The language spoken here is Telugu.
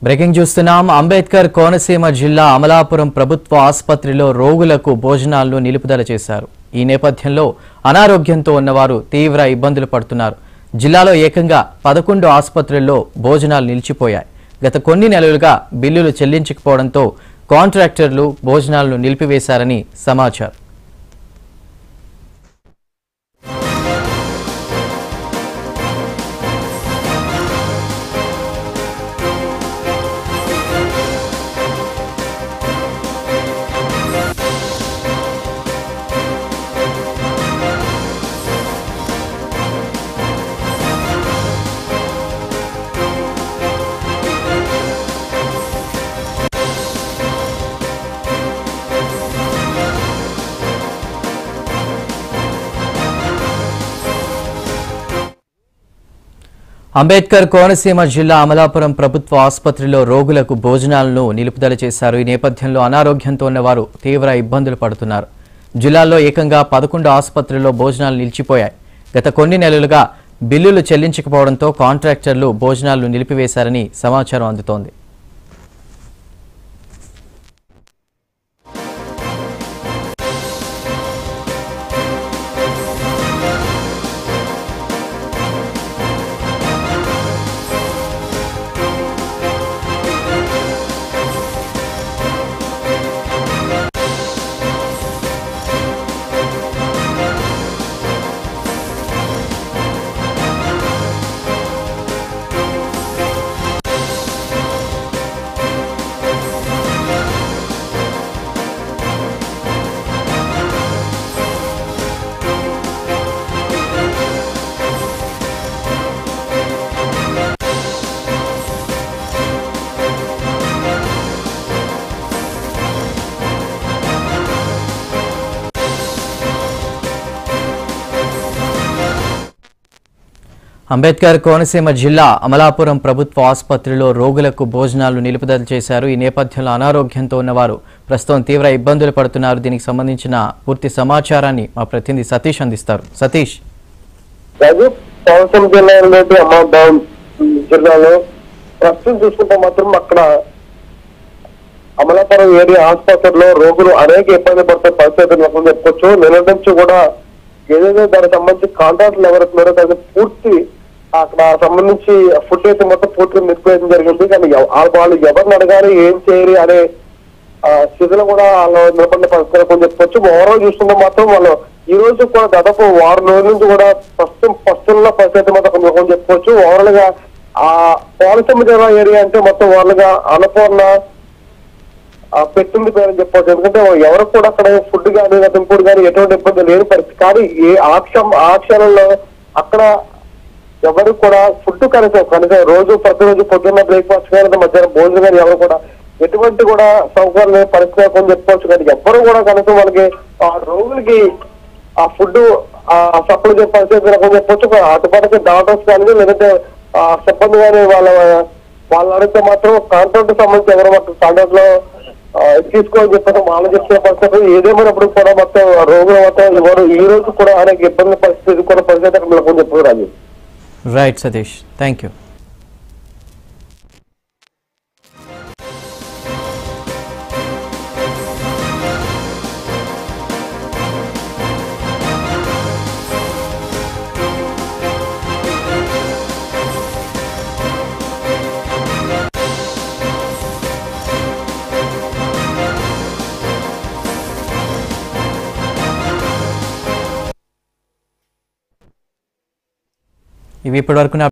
బ్రేకింగ్ చూస్తున్నాం అంబేద్కర్ కోనసీమ జిల్లా అమలాపురం ప్రభుత్వ ఆసుపత్రిలో రోగులకు భోజనాలను నిలుపుదల చేశారు ఈ నేపథ్యంలో అనారోగ్యంతో ఉన్నవారు తీవ్ర ఇబ్బందులు పడుతున్నారు జిల్లాలో ఏకంగా పదకొండు ఆసుపత్రుల్లో భోజనాలు నిలిచిపోయాయి గత కొన్ని నెలలుగా బిల్లులు చెల్లించకపోవడంతో కాంట్రాక్టర్లు భోజనాలను నిలిపివేశారని సమాచారం అంబేద్కర్ కోనసీమ జిల్లా అమలాపురం ప్రభుత్వ ఆసుపత్రిలో రోగులకు భోజనాలను నిలుపుదల చేశారు ఈ నేపథ్యంలో అనారోగ్యంతో ఉన్నవారు తీవ్ర ఇబ్బందులు పడుతున్నారు జిల్లాలో ఏకంగా పదకొండు ఆసుపత్రుల్లో భోజనాలు నిలిచిపోయాయి గత కొన్ని నెలలుగా బిల్లులు చెల్లించకపోవడంతో కాంట్రాక్టర్లు భోజనాలు నిలిపివేశారని సమాచారం అందుతోంది అంబేద్కర్ కోనసీమ జిల్లా అమలాపురం ప్రభుత్వ ఆసుపత్రిలో రోగులకు భోజనాలు నిలుపుదల చేశారు ఈ నేపథ్యంలో అనారోగ్యంతో ఉన్నవారు ప్రస్తుతం తీవ్ర ఇబ్బందులు పడుతున్నారు దీనికి సంబంధించిన పూర్తి సమాచారాన్ని మా ప్రతినిధి సతీష్ అందిస్తారు సతీష్ రాజు కోనసీమ జిల్లాలోని అమ్మాబాద్ జిల్లాలో ప్రస్తుతం చూసుకుంటే మాత్రం అక్కడ అమలాపురం ఏరియా ఆసుపత్రిలో రోగులు అనేక ఇబ్బంది పడుతున్న పరిస్థితులు మనం చెప్పుకోవచ్చు నిన్న నుంచి కూడా ఏదైతే దానికి సంబంధించి కాంట్రాక్ట్లు ఎవరుతున్నారో దానికి పూర్తి అక్కడ సంబంధించి ఫుడ్ అయితే మొత్తం పూర్తిగా నిలిపివేయడం జరిగింది కానీ ఎవ- ఆ వాళ్ళు ఎవరిని అడగాలి ఏం చేయాలి అనే ఆ, స్థితిలో కూడా వాళ్ళు నిలబడిన పరిస్థితులు కొంచెం చెప్పుకోవచ్చు ఓవరాల్ చూసుకుంటే మాత్రం వాళ్ళు ఈ రోజు కూడా దాదాపు వారం రోజుల నుంచి కూడా ప్రస్తుతం పస్తున్న పరిస్థితి మాత్రం కొంచెం కొంచెం చెప్పుకోవచ్చు ఓవరాల్ గా ఆ కోనసీమ జిల్లా ఏరియా అంటే మొత్తం ఓవరాల్ గా అన్నపూర్ణ ఆ పెట్టింది పేరని చెప్పవచ్చు ఎందుకంటే ఎవరు కూడా అక్కడ ఫుడ్ కానీ లేదా ఇంకోటి కానీ ఎటువంటి ఇబ్బంది లేని పరిస్థితి కానీ ఏ ఆ క్షం ఆ క్షణంలో అక్కడ ఎవరు కూడా ఫుడ్ కనీసం కనీసం రోజు ప్రతిరోజు పొద్దున్న బ్రేక్ఫాస్ట్ కానీ లేదా మధ్యాహ్నం భోజనం కానీ ఎవరు కూడా ఎటువంటి కూడా సౌకర్యం లేని పరిస్థితి అని చెప్పుకోవచ్చు కానీ ఎవ్వరు కూడా కనీసం వాళ్ళకి ఆ రోగులకి ఆ ఫుడ్ ఆ సప్లై చేసే పరిస్థితి లేకుండా చెప్పొచ్చు అటుపడికి డాక్టర్స్ కానీ లేదంటే ఆ సిబ్బంది కానీ వాళ్ళ వాళ్ళు అడిగితే మాత్రం కాంట్రాక్ట్ సంబంధించి ఎవరు మాత్రం కాంట్రాక్ట్ లో ఆ, తీసుకోవాలని చెప్పడం వాళ్ళు చెప్పిన పరిస్థితి ఏదేమైనప్పుడు కూడా మొత్తం రోగులు మొత్తం ఎవరు ఈ రోజు కూడా అనేక ఇబ్బంది పరిస్థితి కూడా పరిస్థితి అక్కడ నెలకొని చెప్పారు Raju right Satish thank you ఇవి ఇప్పటివరకు